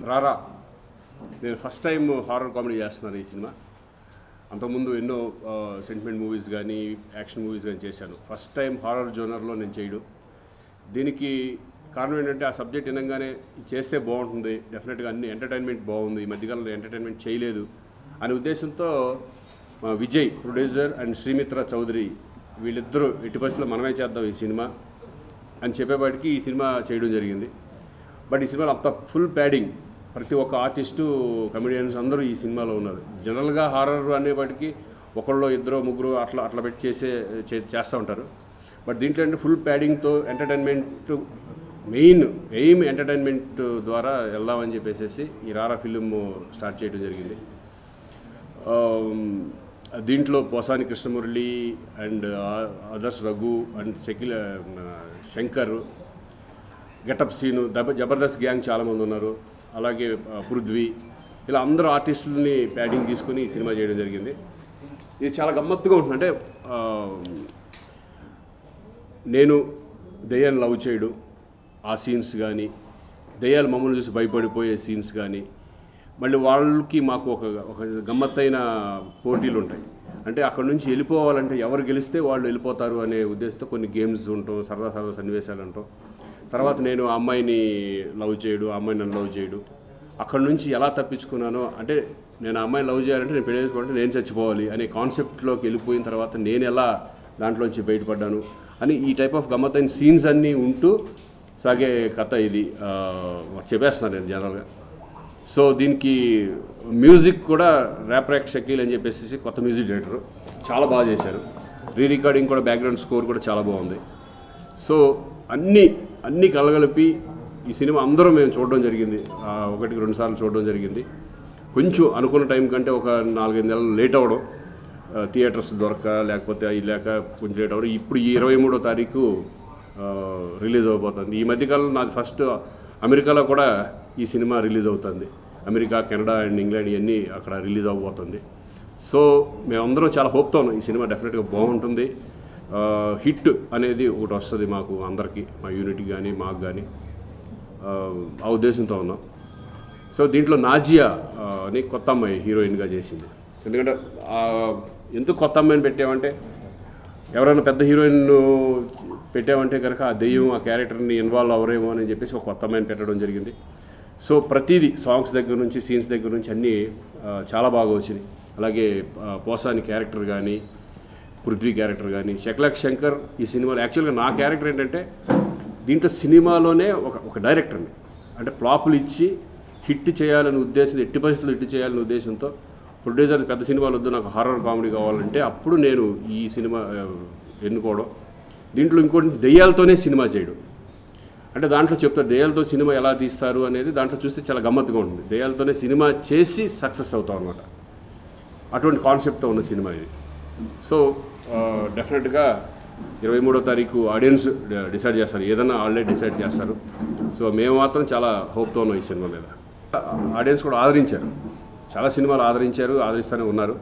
రారా నేను first time horror comedy చేస్తున్నాను ఈ సినిమా అంతకుముందు ఎన్నో సెంటిమెంట్ మూవీస్ కానీ యాక్షన్ మూవీస్ కానీ చేశాను ఫస్ట్ టైం హారర్ జోనర్లో నేను చేయడం దీనికి కారణం ఏంటంటే ఆ సబ్జెక్ట్ వినంగానే ఇది చేస్తే బాగుంటుంది డెఫినెట్గా అన్ని ఎంటర్టైన్మెంట్ బాగుంది ఈ మధ్యకాలంలో ఎంటర్టైన్మెంట్ చేయలేదు అనే ఉద్దేశంతో మా విజయ్ ప్రొడ్యూసర్ అండ్ శ్రీమిత్ర చౌదరి వీళ్ళిద్దరూ ఎట్టి పరిస్థితుల్లో మనమే చేద్దాం ఈ సినిమా అని చెప్పేపాటికి ఈ సినిమా చేయడం జరిగింది బట్ ఈ సినిమాలో అంత ఫుల్ ప్యాడింగ్ ప్రతి ఒక్క ఆర్టిస్టు కమెడియన్స్ అందరూ ఈ సినిమాలో ఉన్నారు జనరల్గా హారర్ అనేపాటికి ఒకళ్ళు ఇద్దరు ముగ్గురు అట్లా అట్లా పెట్టి చేసే చే- చేస్తూ ఉంటారు బట్ దీంట్లో అంటే ఫుల్ ప్యాడింగ్తో ఎంటర్టైన్మెంట్ మెయిన్ ఎయిమ్ ఎంటర్టైన్మెంట్ ద్వారా వెళ్దామని చెప్పేసి ఈ రారా ఫిలిం స్టార్ట్ చేయడం జరిగింది ఆమ్, దీంట్లో Posani Krishnamurali and others Raghu and Shakeel మన శంకర్ గెటప్ సీను దబ జబర్దస్త్ గ్యాంగ్ చాలామంది ఉన్నారు అలాగే ఆ, పృథ్వీ ఇలా అందరూ ఆర్టిస్టులని ప్యాడింగ్ తీసుకుని ఈ సినిమా చేయడం జరిగింది ఇది చాలా గమ్మత్తుగా ఉంటుంది అంటే ఆ, నేను దయ్యాన్ని లవ్ చేయడం ఆ సీన్స్ కానీ దయ్యాలు మమ్మల్ని చూసి భయపడిపోయే సీన్స్ కానీ మళ్ళీ వాళ్ళకి మాకు ఒక ఒక గమ్మత్తైన పోటీలు ఉంటాయి అంటే అక్కడ నుంచి వెళ్ళిపోవాలంటే ఎవరు గెలిస్తే వాళ్ళు వెళ్ళిపోతారు అనే ఉద్దేశంతో కొన్ని గేమ్స్ ఉంటాం సరదా సరదా సన్నివేశాలు ఉంటాం తర్వాత నేను ఆ అమ్మాయిని లవ్ చేయడు ఆ అమ్మాయి నన్ను లవ్ చేయడు అక్కడ నుంచి ఎలా తప్పించుకున్నానో అంటే నేను ఆ అమ్మాయిని లవ్ చేయాలంటే నేను పెళ్లి చేసుకోవాలంటే నేను చచ్చిపోవాలి అనే కాన్సెప్ట్లోకి వెళ్ళిపోయిన తర్వాత నేను ఎలా దాంట్లోంచి బయటపడ్డాను అని ఈ టైప్ ఆఫ్ గమ్మత్తైన సీన్స్ అన్నీ ఉంటూ సాగే కథ ఇది ఆ, చెప్పేస్తున్నాను నేను జనరల్గా సో దీనికి మ్యూజిక్ కూడా ర్యాప్ ర్యాక్ షకీల్ అని చెప్పేసి కొత్త మ్యూజిక్ డైరెక్టర్ చాలా బాగా చేశారు రీ రికార్డింగ్ కూడా బ్యాక్గ్రౌండ్ స్కోర్ కూడా చాలా బాగుంది సో అన్నీ అన్నీ కలగలిపి ఈ సినిమా అందరూ మేము చూడడం జరిగింది ఆ, ఒకటికి రెండు సార్లు చూడడం జరిగింది కొంచెం అనుకున్న టైం కంటే ఒక నాలుగైదు నెలలు లేట్ అవ్వడం ఆ, థియేటర్స్ దొరక లేకపోతే అవి లేక కొంచెం లేట్ అవ్వడం ఇప్పుడు ఈ ఇరవై మూడో తారీఖు ఆ, రిలీజ్ అవబోతుంది ఈ మధ్యకాలంలో నాది ఫస్ట్ అమెరికాలో కూడా ఈ సినిమా రిలీజ్ అవుతుంది అమెరికా కెనడా అండ్ ఇంగ్లాండ్ ఇవన్నీ అక్కడ రిలీజ్ అవబోతుంది సో మేమందరం చాలా హోప్తో ఉన్నాం ఈ సినిమా డెఫినెట్గా బాగుంటుంది ఆ, హిట్ అనేది ఒకటి వస్తుంది మాకు అందరికీ మా యూనిట్కి కానీ మాకు కానీ ఆ, ఆ ఉద్దేశంతో ఉన్నాం సో దీంట్లో నాజియా ఆ, అని కొత్త అమ్మాయి హీరోయిన్గా చేసింది ఎందుకంటే ఆ, ఎందుకు కొత్త అమ్మాయిని పెట్టామంటే ఎవరైనా పెద్ద హీరోయిన్ పెట్టామంటే కనుక ఆ దెయ్యం ఆ క్యారెక్టర్ని ఇన్వాల్వ్ అవరేమో అని చెప్పేసి ఒక కొత్త అమ్మాయిని పెట్టడం జరిగింది సో ప్రతిదీ సాంగ్స్ దగ్గర నుంచి సీన్స్ దగ్గర నుంచి అన్నీ ఆ, చాలా బాగా వచ్చినాయి అలాగే ఆ, పోసాని క్యారెక్టర్ కానీ పృథ్వీ క్యారెక్టర్ కానీ శక్లక్ శంకర్ ఈ సినిమాలో యాక్చువల్గా నా క్యారెక్టర్ ఏంటంటే దీంట్లో సినిమాలోనే ఒక ఒక డైరెక్టర్ని అంటే ఫ్లాపులు ఇచ్చి హిట్ చేయాలని ఉద్దేశం ఎట్టి పరిస్థితుల్లో హిట్ చేయాలనే ఉద్దేశంతో ప్రొడ్యూసర్ పెద్ద సినిమాలు వద్దు నాకు హారర్ కామెడీ కావాలంటే అప్పుడు నేను ఈ సినిమా ఆ, ఎన్నుకోవడం దీంట్లో ఇంకోటి దెయ్యాలతోనే సినిమా చేయడం అంటే దాంట్లో చెప్తారు దెయ్యాలతో సినిమా ఎలా తీస్తారు అనేది దాంట్లో చూస్తే చాలా గమ్మత్తుగా ఉంటుంది దెయ్యాలతోనే సినిమా చేసి సక్సెస్ అవుతాం అనమాట అటువంటి కాన్సెప్ట్తో ఉన్న సినిమా ఇది సో డెఫినెట్గా ఇరవై మూడో తారీఖు ఆడియన్స్ డిసైడ్ చేస్తారు ఏదైనా ఆల్రెడీ డిసైడ్ చేస్తారు సో మేము మాత్రం చాలా హోప్తో ఉన్నాం ఈ సినిమా మీద ఆడియన్స్ కూడా ఆదరించారు చాలా సినిమాలు ఆదరించారు ఆదరిస్తూనే ఉన్నారు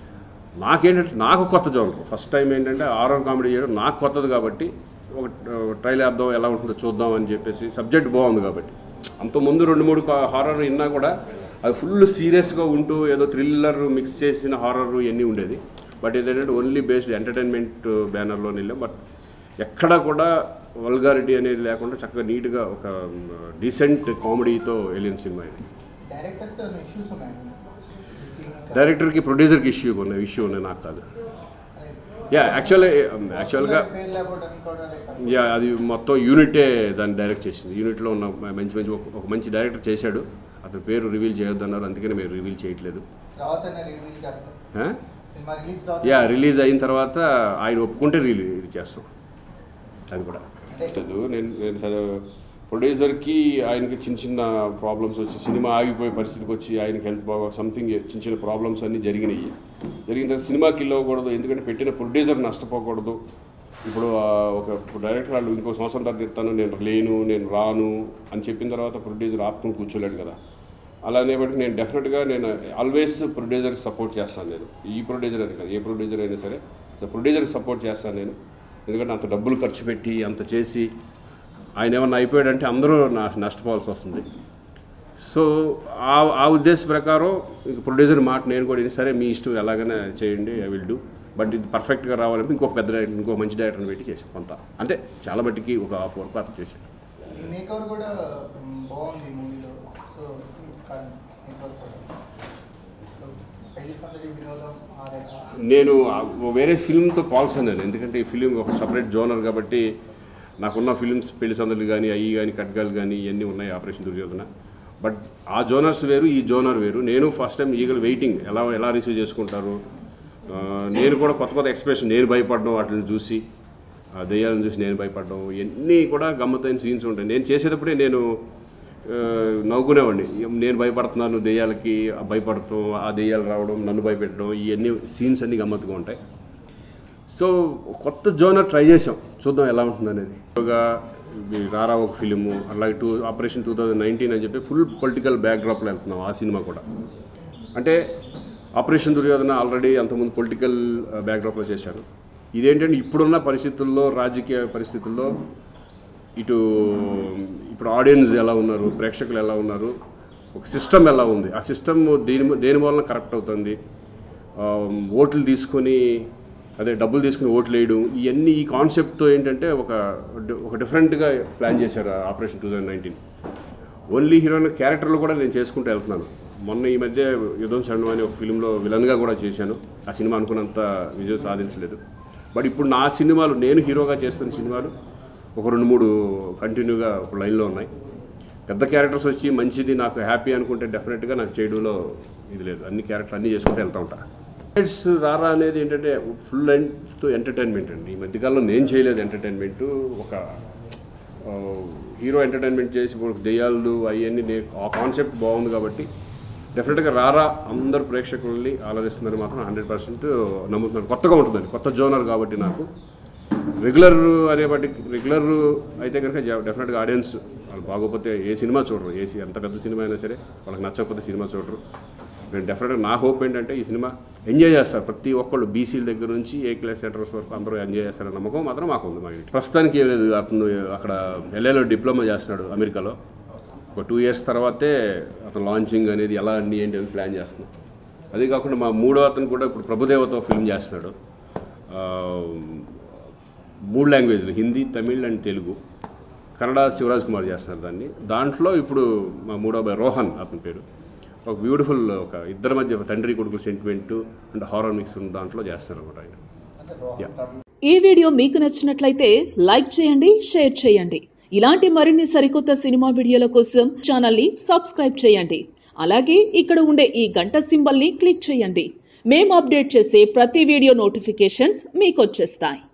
నాకేంటంటే నాకు కొత్త జోనర్ ఫస్ట్ టైం ఏంటంటే హారర్ కామెడీ చేయడం నాకు కొత్తది కాబట్టి ఒక ట్రైల్ వేద్దాం ఎలా ఉంటుందో చూద్దాం అని చెప్పేసి సబ్జెక్ట్ బాగుంది కాబట్టి అంతకుముందు రెండు మూడు హారర్ విన్నా కూడా అది ఫుల్ సీరియస్గా ఉంటూ ఏదో థ్రిల్లర్ మిక్స్ చేసిన హారర్ ఇవన్నీ ఉండేది బట్ ఇదేంటంటే ఓన్లీ బేస్డ్ ఎంటర్టైన్మెంట్ బ్యానర్లో వెళ్ళాం బట్ ఎక్కడా కూడా వల్గారిటీ అనేది లేకుండా చక్కగా నీట్గా ఒక డీసెంట్ కామెడీతో వెళ్ళిన సినిమా ఇది డైరెక్టర్స్తో ఇష్యూస్ ఉన్నాయి డైరెక్టర్కి ప్రొడ్యూసర్కి ఇష్యూ ఉన్నాయి ఇష్యూ ఉన్నాయి నాకు కాదు యా యాక్చువల్లీ యాక్చువల్గా పేరు లేకపోవడానికి కూడా like యా అది మొత్తం యూనిటే దాన్ని డైరెక్ట్ చేసింది యూనిట్లో ఉన్న మంచి మంచి ఒక ఒక మంచి డైరెక్టర్ చేశాడు అతని పేరు రివీల్ చేయొద్దన్నారు అందుకని మేము రివీల్ చేయట్లేదు తర్వాత రివీల్ చేస్తాం ఆ? సినిమా రిలీజ్ తర్వాత యా రిలీజ్ అయిన తర్వాత ఆయన ఒప్పుకుంటే రిలీజ్ చేస్తాం అది కూడా లేదు, నేను నేను చదువు- ప్రొడ్యూసర్కి ఆయనకి చిన్న చిన్న ప్రాబ్లమ్స్ వచ్చి సినిమా ఆగిపోయే పరిస్థితికి వచ్చి ఆయనకి హెల్త్ బాగా సంథింగ్ చిన్న చిన్న ప్రాబ్లమ్స్ అన్నీ జరిగినాయి జరిగిన తర్వాత సినిమా కిల్ అవ్వకూడదు ఎందుకంటే పెట్టిన ప్రొడ్యూసర్ నష్టపోకూడదు ఇప్పుడు ఆ, ఒక డైరెక్టర్ వాళ్ళు ఇంకో సంవత్సరం తర్వాత ఇస్తాను నేను లేను నేను రాను అని చెప్పిన తర్వాత ప్రొడ్యూసర్ ఆపుకుని కూర్చోలేడు కదా అలానే బట్టి నేను డెఫినెట్గా నేను ఆల్వేస్ ప్రొడ్యూసర్కి సపోర్ట్ చేస్తాను నేను ఈ ప్రొడ్యూసర్ అని కాదు ఏ ప్రొడ్యూసర్ అయినా సరే ప్రొడ్యూసర్కి సపోర్ట్ చేస్తాను నేను ఎందుకంటే అంత డబ్బులు ఖర్చు పెట్టి అంత చేసి ఆయన ఏమన్నా అయిపోయాడంటే అందరూ నా నష్టపోవాల్సి వస్తుంది సో ఆ ఆ ఉద్దేశ ప్రకారం ఇంక ప్రొడ్యూసర్ మాట నేను కూడా విని, సరే మీ ఇష్టం ఎలాగైనా చేయండి ఐ విల్ డూ బట్ ఇది పర్ఫెక్ట్గా రావాలంటే ఇంకొక పెద్ద డైరెక్టర్ ఇంకో మంచి డైరెక్టర్ని పెట్టి చేసాం కొంత అంటే చాలా మట్టికి ఒక హాఫ్ వరకు అతను చేశాడు ఈ మేకవర్ కూడా మ్, బాగుంది మూవీలో సో కానీ మేకవర్ కూడా సో పెళ్లి సందడి వినోదం ఆరే నేను ఆ వేరే ఫిల్మ్తో పాల్సాను నేను ఎందుకంటే ఈ ఫిలిం ఒక సపరేట్ జోనర్ కాబట్టి నాకున్న ఫిలిమ్స్ పెళ్లి సందర్లు కానీ అయ్యి కానీ కట్గాలు కానీ ఇవన్నీ ఉన్నాయి ఆపరేషన్ దుర్యోధన బట్ ఆ జోనర్స్ వేరు ఈ జోనర్ వేరు నేను ఫస్ట్ టైం ఈగల్ వెయిటింగ్ ఎలా ఎలా రిసీవ్ చేసుకుంటారు ఆ, నేను కూడా కొత్త కొత్త ఎక్స్ప్రెషన్ నేను భయపడడం వాటిని చూసి ఆ దెయ్యాలను చూసి నేను భయపడడం ఇవన్నీ కూడా గమ్మత్తైన సీన్స్ ఉంటాయి నేను చేసేటప్పుడే నేను ఆ, నవ్వుకునేవాడిని నేను భయపడుతున్నాను దెయ్యాలకి ఆ భయపడటం ఆ దెయ్యాలు రావడం నన్ను భయపెట్టడం ఇవన్నీ సీన్స్ అన్నీ గమ్మత్తుగా ఉంటాయి సో కొత్త జోనర్ ట్రై చేసాం చూద్దాం ఎలా ఉంటుంది అనేది ఇలాగా ఇది రారా ఒక ఫిలిము అలాగే two operation two thousand nineteen అని చెప్పి ఫుల్ పొలిటికల్ బ్యాక్డ్రాప్లో వెళ్తున్నాం ఆ సినిమా కూడా అంటే ఆపరేషన్ దుర్యోధన ఆల్రెడీ అంతకుముందు పొలిటికల్ బ్యాక్డ్రాప్లో చేశారు ఇదేంటంటే ఇప్పుడున్న పరిస్థితుల్లో రాజకీయ పరిస్థితుల్లో ఇటు ఇప్పుడు ఆడియన్స్ ఎలా ఉన్నారు ప్రేక్షకులు ఎలా ఉన్నారు ఒక సిస్టమ్ ఎలా ఉంది ఆ సిస్టమ్ దేని దేని వలన కరెక్ట్ అవుతుంది ఆ, ఓట్లు తీసుకొని అదే డబ్బులు తీసుకుని ఓట్లు వేయడం ఇవన్నీ ఈ కాన్సెప్ట్తో ఏంటంటే ఒక డి- ఒక డిఫరెంట్గా ప్లాన్ చేశారు operation two thousand nineteen only heroine క్యారెక్టర్లు కూడా నేను చేసుకుంటూ వెళ్తున్నాను మొన్న ఈ మధ్య యుద్ధం చండం అనే ఒక ఫిలింలో విలన్గా కూడా చేశాను ఆ సినిమా అనుకున్నంత విజయం సాధించలేదు బట్ ఇప్పుడు నా సినిమాలు నేను హీరోగా చేస్తున్న సినిమాలు ఒక రెండు మూడు కంటిన్యూగా ఒక లైన్లో ఉన్నాయి పెద్ద క్యారెక్టర్స్ వచ్చి మంచిది నాకు హ్యాపీ అనుకుంటే డెఫినెట్గా నాకు చేయడంలో ఇది లేదు అన్ని క్యారెక్టర్ అన్నీ చేసుకుంటూ వెళ్తూ ఉంటా ఇట్స్ రారా అనేది ఏంటంటే ఫుల్ లెంత్ ఎంటర్టైన్మెంట్ అండి ఈ మధ్యకాలంలో నేను చేయలేదు ఎంటర్టైన్మెంట్ ఒక ఆ, హీరో ఎంటర్టైన్మెంట్ చేసి ఇప్పుడు దెయ్యాలు అవన్నీ నే ఆ కాన్సెప్ట్ బాగుంది కాబట్టి డెఫినెట్గా రారా అందరు ప్రేక్షకుల్ని ఆలోచిస్తున్నారు మాత్రం హండ్రెడ్ పర్సెంట్ నమ్ముతున్నాను కొత్తగా ఉంటుందండి కొత్త జోనర్ కాబట్టి నాకు రెగ్యులర్ అనే బట్టి రెగ్యులర్ అయితే కనుక డెఫినెట్గా ఆడియన్స్ వాళ్ళు బాగోకపోతే ఏ సినిమా చూడరు ఏ సి- ఎంత పెద్ద సినిమా అయినా సరే వాళ్ళకి నచ్చకపోతే సినిమా చూడరు నేను డెఫినెట్గా నా హోప్ ఏంటంటే ఈ సినిమా ఎంజాయ్ చేస్తారు ప్రతి ఒక్కళ్ళు బీసీల దగ్గర నుంచి ఏ క్లాస్ సెంటర్స్ వరకు అందరూ ఎంజాయ్ చేస్తారన్న నమ్మకం మాత్రం మాకు ఉంది మా ఇంటి ప్రస్తుతానికి ఏం లేదు అతను అక్కడ ఎల్ఏలో డిప్లొమా చేస్తున్నాడు అమెరికాలో ఒక టూ ఇయర్స్ తర్వాతే అతను లాంచింగ్ అనేది ఎలా అన్ని ఏంటి అని ప్లాన్ చేస్తున్నాం అదే కాకుండా మా మూడో అతను కూడా ఇప్పుడు ప్రభుదేవతో ఫిల్మ్ చేస్తున్నాడు ఆ, మూడు లాంగ్వేజ్లు హిందీ తమిళ్ అండ్ తెలుగు కన్నడ శివరాజ్ కుమార్ చేస్తున్నారు దాన్ని దాంట్లో ఇప్పుడు మా మూడో అబ్బాయి రోహన్ అతని పేరు ఒక బ్యూటిఫుల్ ఒక ఇద్దరి మధ్య ఒక తండ్రి కొడుకు సెంటిమెంట్ అండ్ హారర్ మిక్స్ ఉన్న దాంట్లో చేస్తారు అనమాట ఆయన అంటే రోహన్ ఈ వీడియో మీకు నచ్చినట్లయితే లైక్ చేయండి షేర్ చేయండి ఇలాంటి మరిన్ని సరికొత్త సినిమా వీడియోల కోసం ఛానల్ని సబ్స్క్రైబ్ చేయండి అలాగే ఇక్కడ ఉండే ఈ గంట సింబల్ని క్లిక్ చేయండి మేము అప్డేట్ చేసే ప్రతి వీడియో నోటిఫికేషన్స్ మీకు వచ్చేస్తాయి